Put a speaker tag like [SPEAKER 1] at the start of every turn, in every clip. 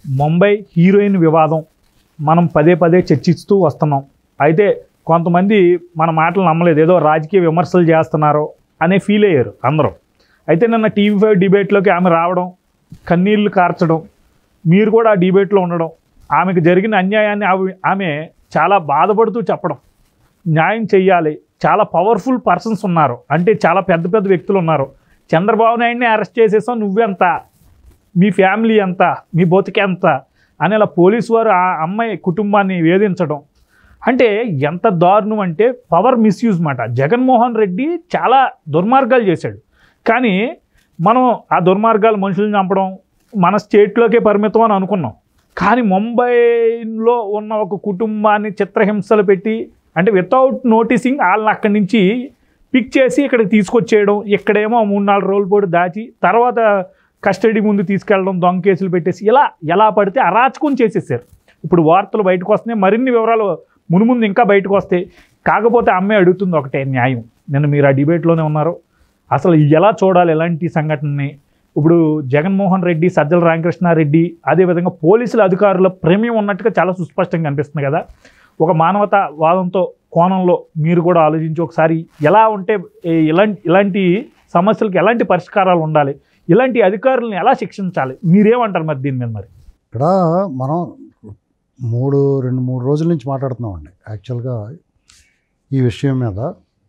[SPEAKER 1] Mumbai heroine వివాదం మనం పదే పదే చర్చిస్తూ వస్తున్నాం అయితే కొంతమంది మన మాటలు నమ్మలేదు ఏదో రాజకీయ విమర్శలు చేస్తున్నారు అనే ఫీల్ అయ్యారు అందరూ అయితే నిన్న టీవీ ఫైవ్ డిబేట్లోకి ఆమె రావడం కన్నీళ్లు కార్చడం మీరు కూడా ఆ డిబేట్లో ఉండడం ఆమెకు జరిగిన అన్యాయాన్ని ఆమె ఆమె చాలా బాధపడుతూ చెప్పడం న్యాయం చెయ్యాలి చాలా పవర్ఫుల్ పర్సన్స్ ఉన్నారు అంటే చాలా పెద్ద పెద్ద వ్యక్తులు ఉన్నారు చంద్రబాబు నాయుడిని అరెస్ట్ చేసేసాం నువ్వెంత మీ ఫ్యామిలీ ఎంత మీ బతుకు ఎంత అని అలా పోలీసు వారు ఆ అమ్మాయి కుటుంబాన్ని వేధించడం అంటే ఎంత దారుణం అంటే పవర్ మిస్యూజ్ మాట జగన్మోహన్ రెడ్డి చాలా దుర్మార్గాలు చేశాడు కానీ మనం ఆ దుర్మార్గాలు మనుషులను చంపడం మన స్టేట్లోకే పరిమితం అని అనుకున్నాం కానీ ముంబైలో ఉన్న ఒక కుటుంబాన్ని చిత్రహింసలు పెట్టి అంటే వితౌట్ నోటీసింగ్ వాళ్ళని అక్కడి నుంచి పిక్ చేసి ఇక్కడికి తీసుకొచ్చేయడం ఇక్కడేమో మూడు నాలుగు రోజుల పాటు దాచి తర్వాత కస్టడీ ముందు తీసుకెళ్ళడం దొంగ కేసులు పెట్టేసి ఇలా ఎలా పడితే అరాచకం చేసేసారు ఇప్పుడు వార్తలు బయటకు వస్తున్నాయి మరిన్ని వివరాలు మునుముందు ఇంకా బయటకు వస్తాయి కాకపోతే అమ్మాయి అడుగుతుంది ఒకటే న్యాయం నిన్న మీరు ఆ డిబేట్లోనే ఉన్నారు అసలు ఎలా చూడాలి ఎలాంటి సంఘటనని ఇప్పుడు జగన్మోహన్ రెడ్డి సజ్జల రామకృష్ణారెడ్డి అదేవిధంగా పోలీసుల అధికారుల ప్రేమ్యం ఉన్నట్టుగా చాలా సుస్పష్టంగా కనిపిస్తుంది కదా ఒక మానవతా వాదంతో కోణంలో మీరు కూడా ఆలోచించి ఒకసారి ఎలా ఉంటే ఏ- ఇలాంటి ఇలాంటి సమస్యలకు ఎలాంటి పరిష్కారాలు ఉండాలి ఇలాంటి అధికారులను ఎలా శిక్షించాలి మీరేమంటారు మరి దీని మీద మరి
[SPEAKER 2] ఇక్కడ మనం మూడు రెండు మూడు రోజుల నుంచి మాట్లాడుతున్నామండి యాక్చువల్గా ఈ విషయం మీద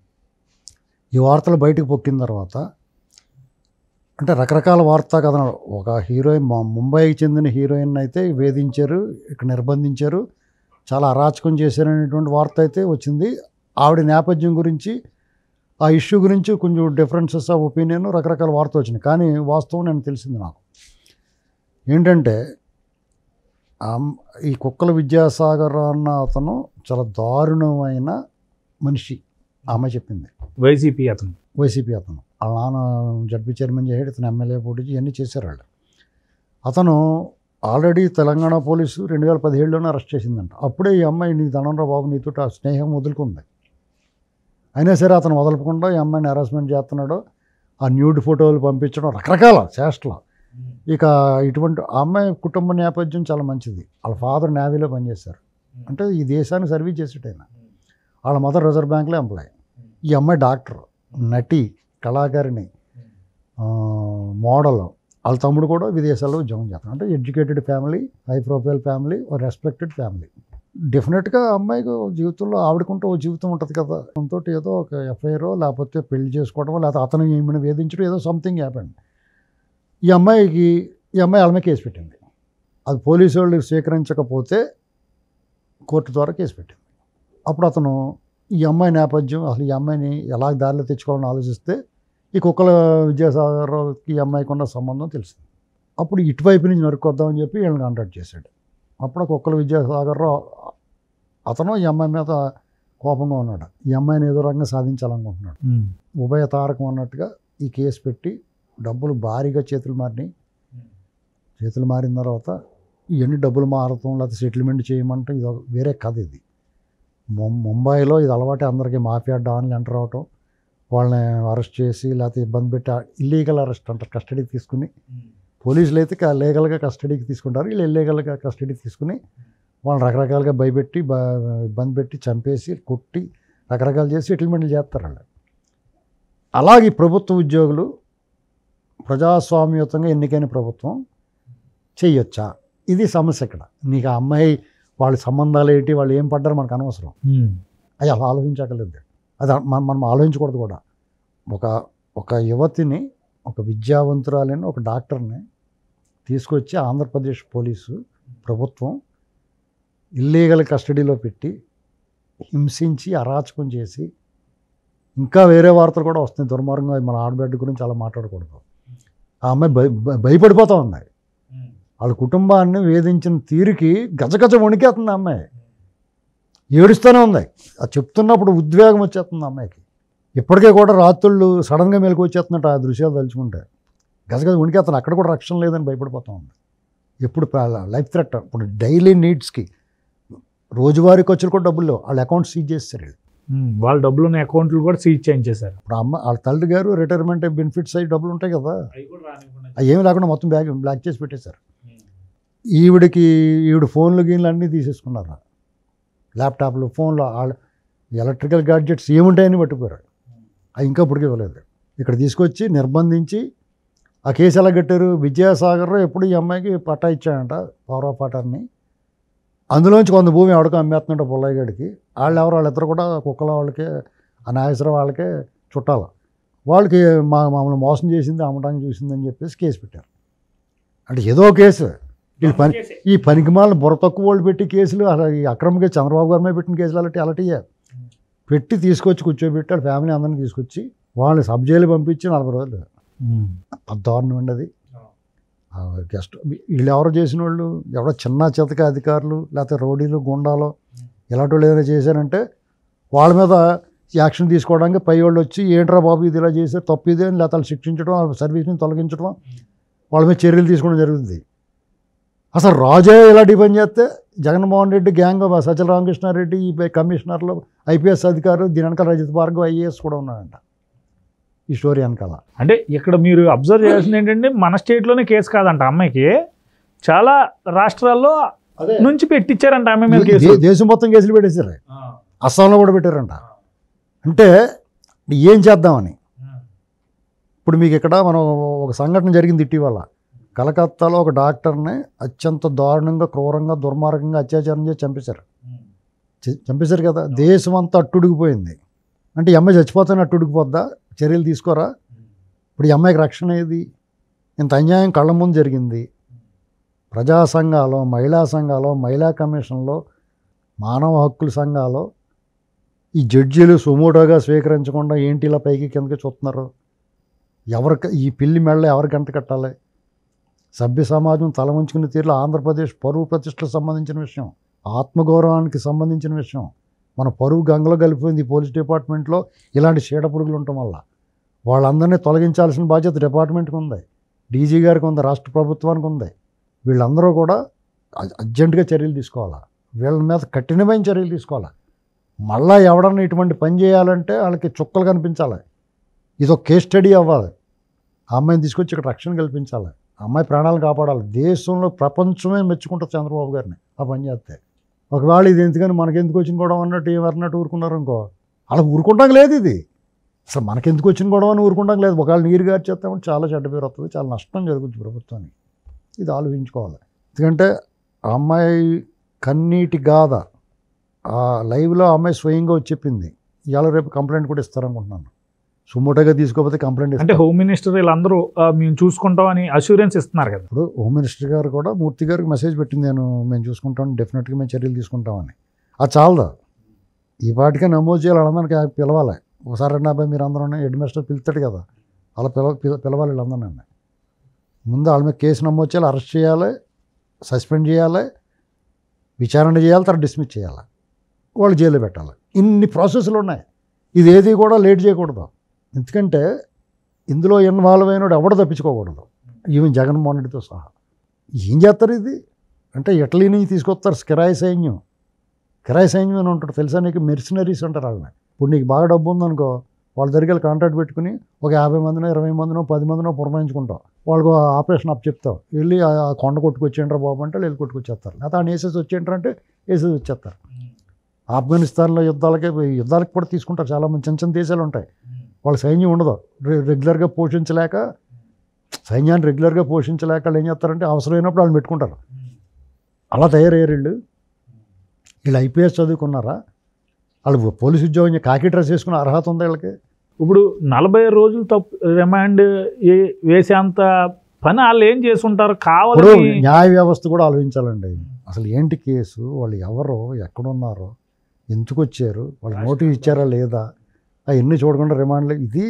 [SPEAKER 2] ఈ వార్తలు బయటకు పొక్కిన తర్వాత అంటే రకరకాల వార్తా కథనాలు ఒక హీరోయిన్ ము- ముంబైకి చెందిన హీరోయిన్ అయితే వేధించారు ఇక్కడ నిర్బంధించారు చాలా అరాచకం చేశారనేటువంటి వార్త అయితే వచ్చింది ఆవిడ నేపథ్యం గురించి ఆ ఇష్యూ గురించి కొంచెం డిఫరెన్సెస్ ఆఫ్ ఒపీనియన్ రకరకాల వార్త వచ్చినాయి కానీ వాస్తవం నేను తెలిసింది నాకు ఏంటంటే ఆమ్- ఈ కుక్కల విద్యాసాగర్ అన్న అతను చాలా దారుణమైన మనిషి ఆమె చెప్పింది
[SPEAKER 1] వైసీపీ అతను
[SPEAKER 2] వైసీపీ అతను వాళ్ళ నాన్న జడ్పీ చైర్మన్ చేసాడు ఇతను ఎమ్మెల్యే పోటీ చేసి ఇవన్నీ చేశారు వాళ్ళు అతను ఆల్రెడీ తెలంగాణ పోలీసు రెండు వేల పదిహేడులోనే అరెస్ట్ చేసిందంట అప్పుడే ఈ అమ్మాయి నీ ధనంరా బాబు నీతో ఆ స్నేహం వదులుకుంది అయినా సరే అతను వదలకుండా ఈ అమ్మాయిని హెరాస్మెంట్ చేస్తున్నాడు ఆ న్యూడ్ ఫోటోలు పంపించడం రకరకాల చేష్టలు ఇక ఇటువంటి ఆ అమ్మాయి కుటుంబ నేపథ్యం చాలా మంచిది వాళ్ళ ఫాదర్ నేవీలో పనిచేశారు అంటే ఈ దేశానికి సర్వీస్ చేసేటైనా వాళ్ళ మదర్ రిజర్వ్ బ్యాంక్లో ఎంప్లాయ్ ఈ అమ్మాయి డాక్టర్ నటి కళాకారిణి ఆ, మోడల్ వాళ్ళ తమ్ముడు కూడా విదేశాల్లో ఉద్యోగం చేస్తాడు అంటే educated family high profile family respected family డెఫినెట్గా అమ్మాయికి జీవితంలో ఆవిడకుంటూ ఓ జీవితం ఉంటుంది కదా దాంతో ఏదో ఒక ఎఫ్ఐఆర్ లేకపోతే పెళ్లి చేసుకోవడం లేకపోతే అతను ఈమెను వేధించడం ఏదో సంథింగ్ హ్యాపెండ్ ఈ అమ్మాయికి ఈ అమ్మాయి వాళ్ళ మీద కేసు పెట్టింది అది పోలీసు వాళ్ళు స్వీకరించకపోతే కోర్టు ద్వారా కేసు పెట్టింది అప్పుడు అతను ఈ అమ్మాయి నేపథ్యం అసలు ఈ అమ్మాయిని ఎలా దారిలో తెచ్చుకోవాలని ఆలోచిస్తే ఈ కుక్కల విద్యాసాగర్కి ఈ అమ్మాయికి ఉన్న సంబంధం తెలిసింది అప్పుడు ఇటువైపు నుంచి నరుక్కొద్దామని చెప్పి వీళ్ళని కాంటాక్ట్ చేశాడు అప్పుడు ఆ కుక్కల విద్యాసాగర్రావు అతను ఈ అమ్మాయి మీద కోపంగా ఉన్నాడు ఈ అమ్మాయిని ఏదో రకంగా సాధించాలనుకుంటున్నాడు ఉభయ తారకం అన్నట్టుగా ఈ కేసు పెట్టి డబ్బులు భారీగా చేతులు మారినాయి చేతులు మారిన తర్వాత ఇవన్నీ డబ్బులు మారటం లేకపోతే సెటిల్మెంట్ చేయమంటే ఇది ఒక- వేరే కథ ఇది ముం- ముంబైలో ఇది అలవాటే అందరికీ మాఫియా డాన్లు ఎంటర్ అవటం వాళ్ళని అరెస్ట్ చేసి లేకపోతే ఇబ్బంది పెట్టి ఇల్లీగల్ అరెస్ట్ అంటారు కస్టడీకి తీసుకుని పోలీసులు అయితే క- లీగల్గా కస్టడీకి తీసుకుంటారు వీళ్ళు ఇల్లీగల్గా కస్టడీకి తీసుకుని వాళ్ళని రకరకాలుగా భయపెట్టి బ ఇబ్బంది పెట్టి చంపేసి కొట్టి రకరకాలు చేసి సెటిల్మెంట్లు చేస్తారు వాళ్ళు అలాగే ఈ ప్రభుత్వ ఉద్యోగులు ప్రజాస్వామ్యయుతంగా ఎన్నికైన ప్రభుత్వం చెయ్యొచ్చా ఇది సమస్య ఇక్కడ నీకు ఆ అమ్మాయి వాళ్ళ సంబంధాలు ఏంటి వాళ్ళు ఏం పడ్డారో మనకు అనవసరం అది అలా ఆలోచించగలేదు అది మనం మనం ఆలోచించకూడదు కూడా ఒక ఒక యువతిని ఒక విద్యావంతురాలని ఒక డాక్టర్ని తీసుకొచ్చి ఆంధ్రప్రదేశ్ పోలీసు ప్రభుత్వం ఇల్లీగల్ కస్టడీలో పెట్టి హింసించి అరాచకం చేసి ఇంకా వేరే వార్తలు కూడా వస్తున్నాయి దుర్మార్గంగా మన ఆడబిడ్డ గురించి అలా మాట్లాడకూడదు ఆ అమ్మాయి భయ భయ- భయపడిపోతూ ఉంది వాళ్ళ కుటుంబాన్ని వేధించిన తీరుకి గజగజ వణికేస్తుంది ఆ అమ్మాయి ఏడుస్తూనే ఉంది అది చెప్తున్నప్పుడు ఉద్వేగం వచ్చేస్తుంది ఆ అమ్మాయికి ఇప్పటికే కూడా రాత్రుళ్ళు సడన్గా మెలకు వచ్చేస్తున్నట్టు ఆ దృశ్యాలు తలుచుకుంటే గజగజ వణికేస్తుంది అక్కడ కూడా రక్షణ లేదని భయపడిపోతూ ఉంది ఎప్పుడు లైఫ్ థ్రెట్ ఇప్పుడు డైలీ నీడ్స్కి రోజువారీ ఖర్చులు కూడా డబ్బులు లేవు వాళ్ళ అకౌంట్ సీజ్ చేస్తారు వీళ్ళు.
[SPEAKER 1] వాళ్ళ డబ్బులు ఉన్న అకౌంట్లు కూడా సీజ్ చేయించేశారు
[SPEAKER 2] ఇప్పుడు అమ్మ వాళ్ళ తల్లి గారు రిటైర్మెంట్ బెనిఫిట్స్ అయ్యి డబ్బులు ఉంటాయి కదా అవి ఏమి లేకుండా మొత్తం బ్యాగ్ బ్లాక్ చేసి పెట్టేశారు ఈవిడికి ఈవిడ ఫోన్లు గీన్లు అన్నీ తీసేసుకున్నారు ల్యాప్టాప్లు ఫోన్లు వాళ్ళ ఎలక్ట్రికల్ గాడ్జెట్స్ ఏముంటాయని పట్టుకుపోయారు అవి ఇంకా ఇప్పటికీ ఇవ్వలేదు ఇక్కడ తీసుకొచ్చి నిర్బంధించి ఆ కేసు ఎలా కట్టారు విద్యాసాగర్ ఎప్పుడు ఈ అమ్మాయికి పట్టా ఇచ్చాడంట పవర్ ఆఫ్ పటాన్ని అందులోంచి కొంత భూమి ఎవడికో అమ్మేస్తున్నాడు పుల్లయ్య గడికి వాళ్ళు ఎవరు వాళ్ళిద్దరు కూడా కుక్కల వాళ్ళకే ఆ నాగేశ్వర వాళ్ళకే చుట్టాల వాళ్ళకి మా మమ్మల్ని మోసం చేసింది అమ్మటానికి చూసిందని చెప్పేసి కేసు పెట్టారు అంటే ఏదో కేసు ఈ పని ఈ పనికిమాలను బుర్ర తక్కువ వాళ్ళు పెట్టి కేసులు అలా ఈ అక్రమంగా చంద్రబాబు గారి మీద పెట్టిన కేసులు అలాంటి అలాంటియే పెట్టి తీసుకొచ్చి కూర్చోబెట్టి వాళ్ళ ఫ్యామిలీ అందరిని తీసుకొచ్చి వాళ్ళని సబ్ జైలు పంపించి నలభై రోజులు
[SPEAKER 1] ఉమ్.
[SPEAKER 2] పెద్ద దారుణం అండి అది ఆ గెస్ట్ వీళ్ళు ఎవరు చేసిన వాళ్ళు ఎవరో చిన్న చితక అధికారులు లేకపోతే రౌడీలు గుండాలు ఇలాంటి వాళ్ళు ఏదైనా చేశారంటే వాళ్ళ మీద యాక్షన్ తీసుకోవడానికి పై వాళ్ళు వచ్చి ఏంట్రా బాబు ఇది ఇలా చేశారు తప్పు ఇది అని లేకపోతే వాళ్ళు శిక్షించడం వాళ్ళ సర్వీస్ని తొలగించడం వాళ్ళ మీద చర్యలు తీసుకోవడం జరుగుతుంది అసలు రాజే ఇలా డిపెండ్ చేస్తే జగన్మోహన్ రెడ్డి గ్యాంగ్ సజ్జల రామకృష్ణారెడ్డి ఈ కమిషనర్లు ఐపీఎస్ అధికారులు దీని వెనకాల రజిత్ భార్గవ్ ఐఏఎస్ కూడా ఉన్నాడంట ఈ స్టోరీ వెనకాల
[SPEAKER 1] అంటే ఇక్కడ మీరు అబ్జర్వ్ చేయాల్సింది ఏంటంటే మన స్టేట్లోనే కేసు కాదంట అమ్మాయికి చాలా రాష్ట్రాల్లో నుంచి పెట్టించారంట ఆమె మీద కేసు
[SPEAKER 2] దే- దేశం మొత్తం కేసులు పెట్టేశారు అస్సాంలో కూడా పెట్టారంట అంటే ఏం చేద్దామని ఇప్పుడు మీకు ఇక్కడ మనం ఒక సంఘటన జరిగింది ఇటీవల కలకత్తాలో ఒక డాక్టర్ని అత్యంత దారుణంగా క్రూరంగా దుర్మార్గంగా అత్యాచారం చేసి చంపేశారు చ- చంపేశారు కదా దేశం అంతా అట్టుడిగిపోయింది అంటే ఈ అమ్మాయి చచ్చిపోతానే అట్టుడిగిపోద్దా చర్యలు తీసుకోరా ఇప్పుడు ఈ అమ్మాయికి రక్షణ ఏది ఇంత అన్యాయం కళ్ళ ముందు జరిగింది ప్రజా సంఘాలు మహిళా సంఘాలు మహిళా కమిషన్లో మానవ హక్కుల సంఘాలు ఈ జడ్జీలు సుమోటోగా స్వీకరించకుండా ఏంటి ఇలా పైకి కిందకి చూస్తున్నారు ఎవరికి ఈ పిల్లి మెళ్ళ ఎవరికి గంట కట్టాలి సభ్య సమాజం తల ఉంచుకునే తీరులో ఆంధ్రప్రదేశ్ పరువు ప్రతిష్టలకు సంబంధించిన విషయం ఆత్మగౌరవానికి సంబంధించిన విషయం మన పరువు గంగలో కలిపిపోయింది ఈ పోలీస్ డిపార్ట్మెంట్లో ఇలాంటి చీడ పురుగులు ఉండటం వల్ల వాళ్ళందరినీ తొలగించాల్సిన బాధ్యత డిపార్ట్మెంట్కి ఉంది డీజీ గారికి ఉంది రాష్ట్ర ప్రభుత్వానికి ఉంది వీళ్ళందరూ కూడా అ- అర్జెంటుగా చర్యలు తీసుకోవాలా వీళ్ళ మీద కఠినమైన చర్యలు తీసుకోవాలా మళ్ళా ఎవడన్నా ఇటువంటి పని చేయాలంటే వాళ్ళకి చుక్కలు కనిపించాలి ఇది ఒక కేస్ స్టడీ అవ్వాలి ఆ అమ్మాయిని తీసుకొచ్చి ఇక్కడ రక్షణ కల్పించాలి ఆ అమ్మాయి ప్రాణాలను కాపాడాలి దేశంలో ప్రపంచమే మెచ్చుకుంటుంది చంద్రబాబు గారిని ఆ పని చేస్తే ఒకవేళ ఇది ఎందుకని మనకెందుకు వచ్చిన గొడవ అన్నట్టు ఏమన్నట్టు ఊరుకున్నారు ఇంకో అలా ఊరుకుంటాం లేదు ఇది అసలు మనకెందుకు వచ్చిన గొడవ అని ఊరుకుంటాం లేదు ఒకవేళ నీరు గారి చేస్తామంటే చాలా చెడ్డ పేరు వస్తుంది చాలా నష్టం జరుగుతుంది ప్రభుత్వానికి ఇది ఆలోచించుకోవాలి ఎందుకంటే ఆ అమ్మాయి కన్నీటి గాథ ఆ లైవ్లో ఆ అమ్మాయి స్వయంగా వచ్చి చెప్పింది ఇవాళ రేపు కంప్లైంట్ కూడా ఇస్తారనుకుంటున్నాను సుమోటోగా తీసుకోకపోతే కంప్లైంట్
[SPEAKER 1] అంటే
[SPEAKER 2] ఇస్తారు
[SPEAKER 1] హోమ్ మినిస్టర్ వీళ్ళందరూ ఆ, మేము చూసుకుంటాం అని అష్యూరెన్స్ ఇస్తున్నారు కదా
[SPEAKER 2] ఇప్పుడు హోమ్ మినిస్టర్ గారు కూడా మూర్తి గారికి మెసేజ్ పెట్టింది నేను మేము చూసుకుంటాం డెఫినెట్గా మేము చర్యలు తీసుకుంటామని అది చాలదా ఈ పాటికే నమోదు చేయాలి వాళ్ళందరికీ పిలవాలి ఒకసారి రెండు అబ్బాయి మీరు అందరూ హెడ్ మాస్టర్ పిలుస్తాడు కదా అలా పిలవ పిల- పిలవాలి వీళ్ళందరినీ ముందు వాళ్ళ మీద కేసు నమోదు చేయాలి అరెస్ట్ చేయాలి సస్పెండ్ చేయాలి విచారణ చేయాలి తర్వాత డిస్మిస్ చేయాలి వాళ్ళు జైల్లో పెట్టాలి ఇన్ని ప్రాసెస్లు ఉన్నాయి ఇది ఏది కూడా లేట్ చేయకూడదు ఎందుకంటే ఇందులో ఇన్వాల్వ్ అయినోడు ఎవడు తప్పించుకోకూడదు ఈవెన్ జగన్మోహన్ రెడ్డితో సహా ఏం చేస్తారు ఇది అంటే ఇటలీ నుంచి తీసుకొస్తారు కిరాయి సైన్యం కిరాయి సైన్యం అని ఉంటాడు తెలుసా నీకు మెర్సినరీస్ అంటారు వాళ్ళని ఇప్పుడు నీకు బాగా డబ్బు ఉందనుకో వాళ్ళ దగ్గర వెళ్ళి కాంట్రాక్ట్ పెట్టుకుని ఒక యాభై మందినో ఇరవై మందినో పది మందినో పురమాయించుకుంటావు వాళ్ళకు ఆపరేషన్ అప్ చెప్తావు వెళ్ళి ఆ ఆ కొండ కొట్టుకొచ్చేయంటారా బాబు అంటే వాళ్ళు వెళ్ళి కొట్టుకొచ్చేస్తారు లేకపోతే ఆయన వేసేసి వచ్చేయంటారంటే వేసేసి వచ్చేస్తారు ఆఫ్ఘనిస్తాన్లో యుద్ధాలకే యుద్ధాలకు కూడా తీసుకుంటారు చాలామంది చిన్న చిన్న దేశాలు ఉంటాయి వాళ్ళ సైన్యం ఉండదు రె- రెగ్యులర్గా పోషించలేక సైన్యాన్ని రెగ్యులర్గా పోషించలేక వాళ్ళు ఏం చేస్తారంటే అవసరమైనప్పుడు వాళ్ళు పెట్టుకుంటారు అలా తయారయ్యారు వీళ్ళు వీళ్ళు ఐపీఎస్ చదువుకున్నారా వాళ్ళు పోలీస్ ఉద్యోగం చే- కాకి డ్రెస్ వేసుకునే అర్హత ఉంది వీళ్ళకి
[SPEAKER 1] ఇప్పుడు నలభై రోజులు తప్పు రిమాండ్ ఏ- వేసేంత పని వాళ్ళు ఏం చేసుంటారు
[SPEAKER 2] ఇప్పుడు
[SPEAKER 1] కావాలని
[SPEAKER 2] న్యాయ వ్యవస్థ కూడా ఆలోచించాలండి అసలు ఏంటి కేసు వాళ్ళు ఎవరో ఎక్కడున్నారో ఎందుకు వచ్చారు వాళ్ళు నోటీస్ ఇచ్చారా లేదా అవన్నీ చూడకుండా రిమాండ్లు ఇది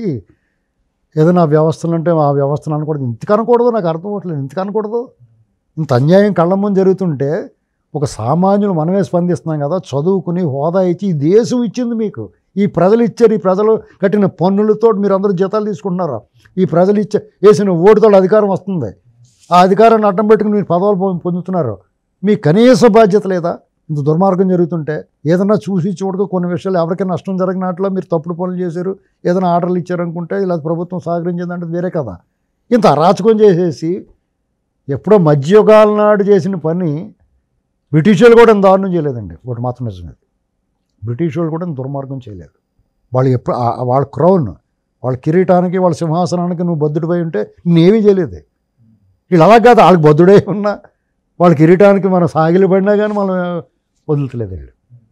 [SPEAKER 2] ఏదైనా ఆ వ్యవస్థలు అంటే ఆ వ్యవస్థను అనకూడదు ఇంతకు అనకూడదు నాకు అర్థం అవ్వట్లేదు ఇంతకు అనకూడదు ఇంత అన్యాయం కళ్ళ ముందు జరుగుతుంటే ఒక సామాన్యులు మనమే స్పందిస్తున్నాం కదా చదువుకుని హోదా ఇచ్చి ఈ దేశం ఇచ్చింది మీకు ఈ ప్రజలు ఇచ్చారు ఈ ప్రజలు కట్టిన పన్నులతో మీరు అందరూ జీతాలు తీసుకుంటున్నారు ఈ ప్రజలు ఇచ్చే వేసిన ఓటుతో అధికారం వస్తుంది ఆ అధికారాన్ని అడ్డం పెట్టుకుని మీరు పదవులు పొ- పొందుతున్నారు మీ కనీస బాధ్యత లేదా ఇంత దుర్మార్గం జరుగుతుంటే ఏదన్నా చూసి చూడక కొన్ని విషయాలు ఎవరికి నష్టం జరిగినట్లో మీరు తప్పుడు పనులు చేశారు ఏదైనా ఆర్డర్లు ఇచ్చారనుకుంటే ఇలా ప్రభుత్వం సహకరించిందంటే వేరే కదా ఇంత అరాచకం చేసేసి ఎప్పుడో మధ్యయుగాల నాడు చేసిన పని బ్రిటిష్ వాళ్ళు కూడా ఇంత దారుణం చేయలేదండి ఒకటి మాత్రం నిజమే బ్రిటిష్ వాళ్ళు కూడా ఇంత దుర్మార్గం చేయలేదు వాళ్ళు ఎప్పుడు ఆ- ఆ వాళ్ళ క్రౌన్ వాళ్ళ కిరీటానికి వాళ్ళ సింహాసనానికి నువ్వు బద్దుడిపై ఉంటే నేనేమీ చేయలేదు వీళ్ళు అలా కాదు వాళ్ళకి బద్దుడే ఉన్నా వాళ్ళ కిరీటానికి మనం సాగిలి పడినా కానీ మనం వదులుతలేదు వీళ్ళు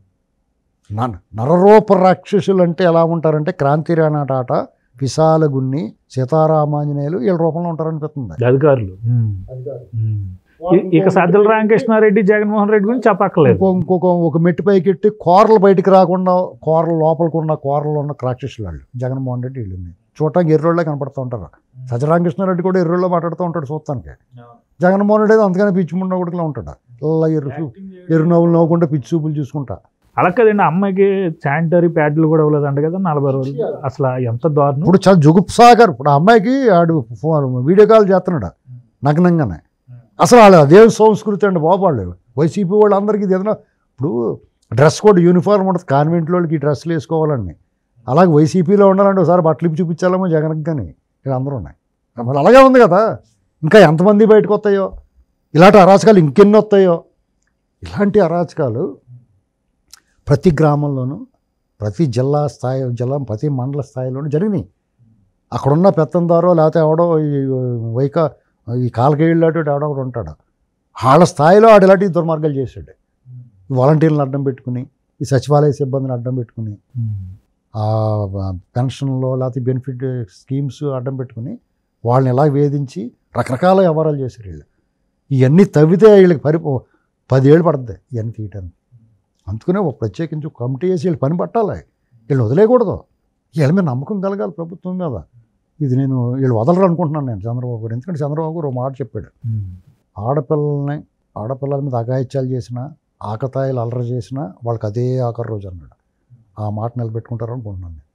[SPEAKER 2] నర నరరూప రాక్షసులు అంటే ఎలా ఉంటారంటే క్రాంతిరానాటాట విశాలగున్ని సీతారామాంజనేయులు వీళ్ళ రూపంలో ఉంటారనిపిస్తుంది
[SPEAKER 1] అధికారులు ఉమ్. ఉమ్. ఇ- ఇక సజ్జల రామకృష్ణారెడ్డి జగన్మోహన్ రెడ్డి గురించి చెప్పక్కర్లేదు
[SPEAKER 2] ఇంకో ఇంకొక ఒక మెట్టు పైకి ఎట్టి కూరలు బయటికి రాకుండా కూరలు లోపలికి ఉన్న కూరలు ఉన్న రాక్షసులు వాళ్ళు జగన్మోహన్ రెడ్డి వీళ్ళు చూడటానికి ఎర్రోళ్ళే కనపడుతూ ఉంటారు సత్యరామకృష్ణారెడ్డి కూడా ఎర్రోళ్ళలో మాట్లాడుతూ ఉంటాడు చూస్తానికి జగన్మోహన్ రెడ్డి అయితే అంతగానే పిచ్చి ముండ కొడుకులా ఉంటాడు ఇలా ఎర్రు చూ- ఎర్రు నవ్వులు నవ్వుకుంటా పిచ్చి చూపులు చూసుకుంటా
[SPEAKER 1] అలా కదండి అమ్మాయికి శానిటరీ ప్యాడ్లు కూడా ఇవ్వలేదంట కదా నలభై రోజులు అసలు ఎంత దారుణం
[SPEAKER 2] ఇప్పుడు చాలా జుగుప్సాగర్ ఇప్పుడు ఆ అమ్మాయికి ఆడు ఫోన్ వీడియో కాల్ చేస్తున్నాడు నగ్నంగానే అసలు వాళ్ళు అదే సంస్కృతి అండి బాబు వాళ్ళు వైసీపీ వాళ్ళు అందరికీ ఇది ఏదైనా ఇప్పుడు డ్రెస్ కోడ్ యూనిఫామ్ ఉంటుంది కాన్వెంట్ వాళ్ళకి ఈ డ్రెస్సులు వేసుకోవాలండి అలాగే వైసీపీలో ఉండాలంటే ఒకసారి బట్టలు ఇప్పి చూపించాలేమో జగన్కి కానీ ఇక్కడ అందరూ ఉన్నాయి మరి అలాగే ఉంది కదా ఇంకా ఎంతమంది బయటకు వస్తాయో ఇలాంటి అరాచకాలు ఇంకెన్ని వస్తాయో ఇలాంటి అరాచకాలు ప్రతి గ్రామంలోనూ ప్రతి జిల్లా స్థాయి జిల్లా ప్రతి మండల స్థాయిలోనూ జరిగినాయి అక్కడున్న పెత్తందారో లేకపోతే ఎవడో ఈ వైక ఈ కాలకేళ్ళాటు ఎవడో ఒకడు ఉంటాడు వాళ్ళ స్థాయిలో ఆడు ఇలాంటి దుర్మార్గాలు చేశాడు ఈ వాలంటీర్లను అడ్డం పెట్టుకుని ఈ సచివాలయ సిబ్బందిని అడ్డం పెట్టుకుని ఆ పెన్షన్లో లేకపోతే బెనిఫిట్ స్కీమ్స్ అడ్డం పెట్టుకుని వాళ్ళని ఎలా వేధించి రకరకాల వ్యవహారాలు చేశారు వీళ్ళు ఇవన్నీ తవ్వితే వీళ్ళకి పరి పదేళ్ళు పడుతుంది ఇవన్నీ తీయటానికి అందుకనే ఒక ప్రత్యేకించి ఒక కమిటీ వేసి వీళ్ళు పని పట్టాలి వీళ్ళు వదిలేయకూడదు వీళ్ళ మీద నమ్మకం కలగాలి ప్రభుత్వం మీద ఇది నేను వీళ్ళు వదలరు అనుకుంటున్నాను నేను చంద్రబాబు గారు ఎందుకంటే చంద్రబాబు గారు ఒక మాట చెప్పాడు ఆడపిల్లల్ని ఆడపిల్లల మీద అఘాయిత్యాలు చేసినా ఆకతాయిలు అల్లరి చేసినా వాళ్ళకి అదే ఆఖరి రోజు అన్నాడు ఆ మాట నిలబెట్టుకుంటారు అనుకుంటున్నాను నేను